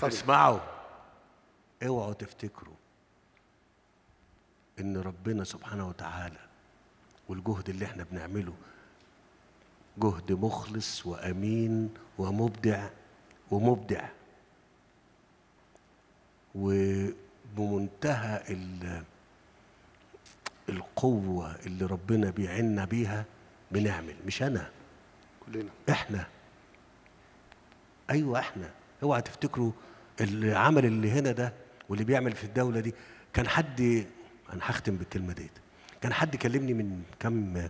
اسمعوا اوعوا تفتكروا ان ربنا سبحانه وتعالى والجهد اللي احنا بنعمله جهد مخلص وامين ومبدع ومبدع وبمنتهى ال- القوة اللي ربنا بيعنا بيها بنعمل مش أنا كلنا إحنا أيوة إحنا اوعى تفتكروا العمل اللي هنا ده واللي بيعمل في الدولة دي كان حد أنا هختم بالكلمة ديت كان حد كلمني من كم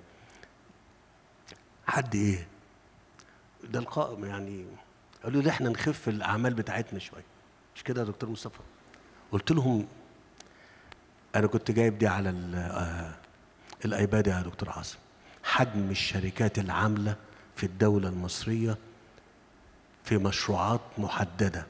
حد إيه ده القائم يعني قالوا لي احنا نخف الاعمال بتاعتنا شويه مش كده يا دكتور مصطفى قلت لهم انا كنت جايب دي على ال- آه، الايباد يا دكتور عاصم حجم الشركات العامله في الدوله المصريه في مشروعات محدده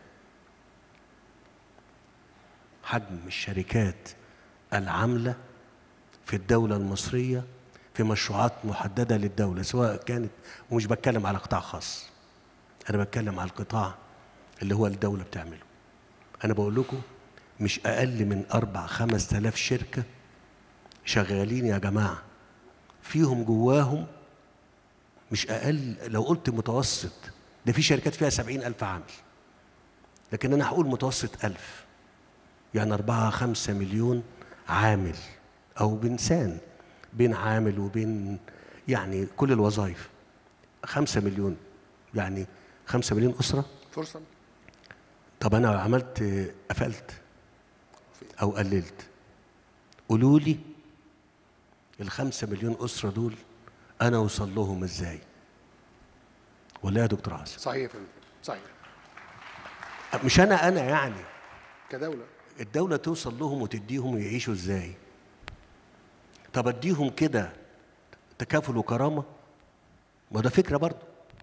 حجم الشركات العامله في الدوله المصريه في مشروعات محدده للدوله سواء كانت ومش بتكلم على قطاع خاص انا بتكلم على القطاع اللي هو الدوله بتعمله انا بقول لكم مش اقل من اربع خمس تلاف شركه شغالين يا جماعه فيهم جواهم مش اقل لو قلت متوسط ده في شركات فيها سبعين الف عامل لكن انا هقول متوسط الف يعني أربعة خمسة مليون عامل أو بإنسان بين عامل وبين يعني كل الوظائف خمسة مليون يعني خمسة مليون أسرة فرصه طب أنا عملت قفلت أو قللت قولوا لي الخمسة مليون أسرة دول أنا أوصل لهم إزاي ولا يا دكتور عاصم صحيح يا فندم صحيح مش أنا أنا يعني كدوله الدولة توصل لهم وتديهم ويعيشوا ازاي طب اديهم كده تكافل وكرامة ما ده فكرة برضه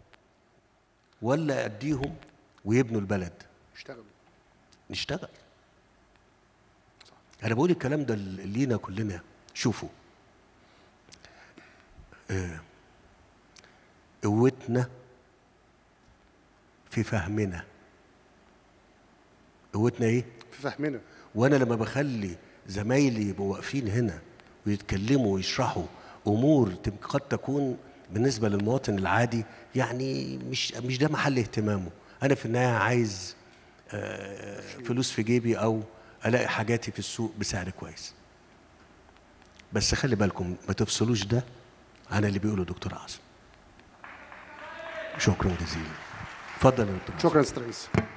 ولا اديهم ويبنوا البلد اشتغلوا نشتغل انا بقول الكلام ده لينا كلنا شوفوا آه، قوتنا في فهمنا قوتنا ايه في فهمنا وانا لما بخلي زمايلي يبقوا واقفين هنا ويتكلموا ويشرحوا امور تم- قد تكون بالنسبه للمواطن العادي يعني مش مش ده محل اهتمامه انا في النهايه عايز آه، فلوس في جيبي او الاقي حاجاتي في السوق بسعر كويس بس خلي بالكم ما تفصلوش ده عن اللي بيقوله دكتور عاصم شكرا جزيلا اتفضل يا دكتور عاصم. شكرا يا استاذ رئيس